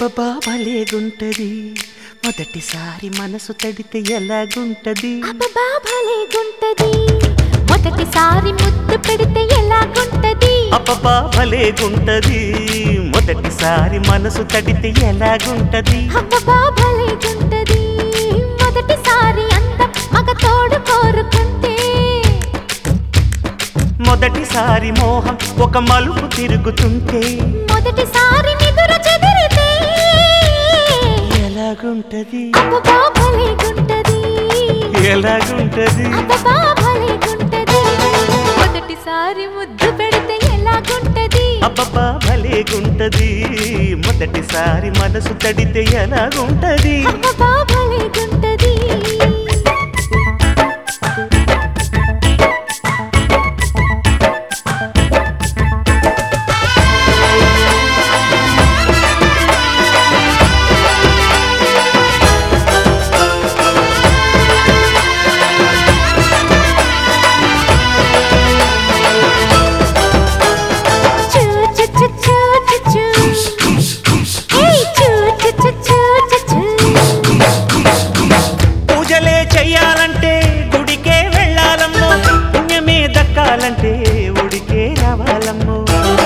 అబ్బబ్బా భలేగుంటది మొదటిసారి మనసు తడితే ఎలాగుంటది అబ్బబ్బా భలేగుంటది మొదటిసారి ముద్దు పెడితే ఎలాగుంటది అబ్బబ్బా భలేగుంటది మొదటిసారి మనసు తడితే ఎలాగుంటది అబ్బబ్బా భలేగుంటది మొదటిసారి అందం మగ తోడు కోరుకుంటే మొదటిసారి మోహం ఒక మలుపు తిరుగుతుంటే మొదటిసారి నిదుర చెదిరితే ఎలాగుంటది అబ్బబ్బా భలేగుంటది ఎలాగుంటది అబ్బబ్బా భలేగుంటది మొదటిసారి ముద్దు పెడితే ఎలాగుంటది అబ్బబ్బా భలేగుంటది మొదటిసారి మనసు తడితే ఎలాగుంటది అబ్బబ్బా భలేగుంటది చూ చూ చూ చూ చూ చూ ఏయ్ చూ చూ చూ చూ చూ చూ పూజలే చెయ్యాలంటే గుడికే వెళ్ళాలమ్మో పుణ్యమే దక్కాలంటే ఉడికే రావాలమ్మో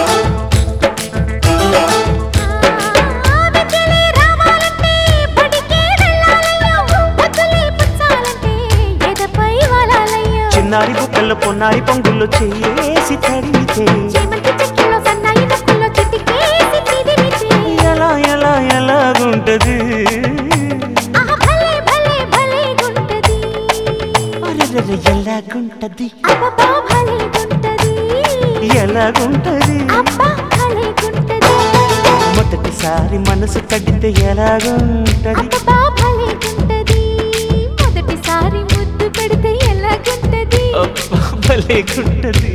విద్యలే రావాలంటే బడికే వెళ్ళాలయ్యో వద్దులే పుచ్చాలంటే ఎదపై వాలాలయ్యో చిన్నారి బుక్కల్లో పొన్నారి పొంగుల్లో చేసి తడిమితే చేమంతి చెట్టులో సన్నాయి నొక్కుల్లో చిటికేసి చిదిమితే ఎలా ఎలా ఎలాగుంటది ఆహా భలే భలే భలే గుంటది అరెరెరె, ఎలాగుంటది అబ్బబ్బా భలే గుంటది ఎలాగుంటది అబ్బా భలే గుంటది మొదటిసారి మనసు తడితే ఎలాగుంటది అబ్బబ్బా భలే గుంటది మొదటిసారి ముద్దు పెడితే ఎలాగుంటది అబ్బా, భలేగుంటది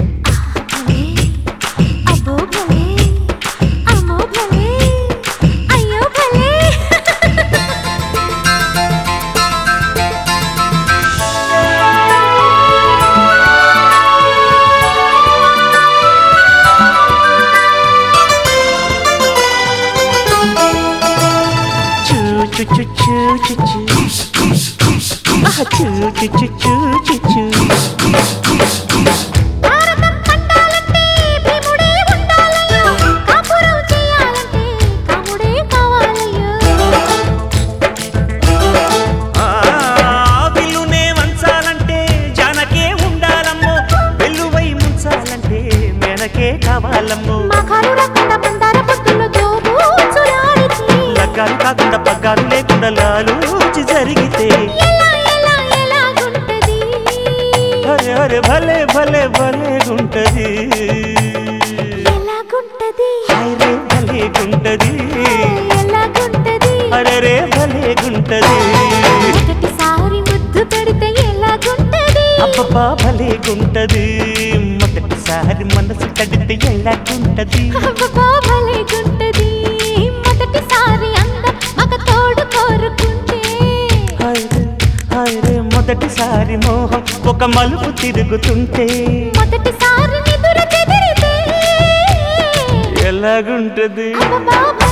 అబ్బో భలే అమ్మో భలే అయ్యో భలే చూ చూ చూ చూ చూ చూ ఆహా, చూ చూ చూ చూ చూ చూ భారతం పండాలంటే భీముడే ఉండాలయ్యో కాపురం చేయాలంటే కాముడే కావాలయ్యో ఆ, విల్లునే వంచాలంటే జానకే ఉండాలమ్మో వెల్లువై ముంచాలంటే మెనకే కావాలమ్మో మగారు రకుండా మందార పొత్తుల్లో దోబూచులాడితే లగ్గాలు కాకుండా పగ్గాలు లేకుండా లాలూచి జరిగితే ఎలా ఎలా ఎలాగుంటది అరే అరే భలే భలే భలే గుంటది ఎలాగుంటది అరే భలే గుంటది ఎలాగుంటది అరే రే భలే గుంటది మొదటిసారి ముద్దు పెడితే ఎలాగుంటది అబ్బబ్బా భలే గుంటది మొదటిసారి మనసు కడితే ఎలాగుంటది అబ్బబ్బా భలేగుంటది మొదటిసారి అందం మగ తోడు కోరుకుంటే హైరే హైరే మొదటిసారి మోహం ఒక మలుపు తిరుగుతుంటే మొదటిసారి నిదుర చెదిరితే ఎలాగుంటది అబ్బబ్బా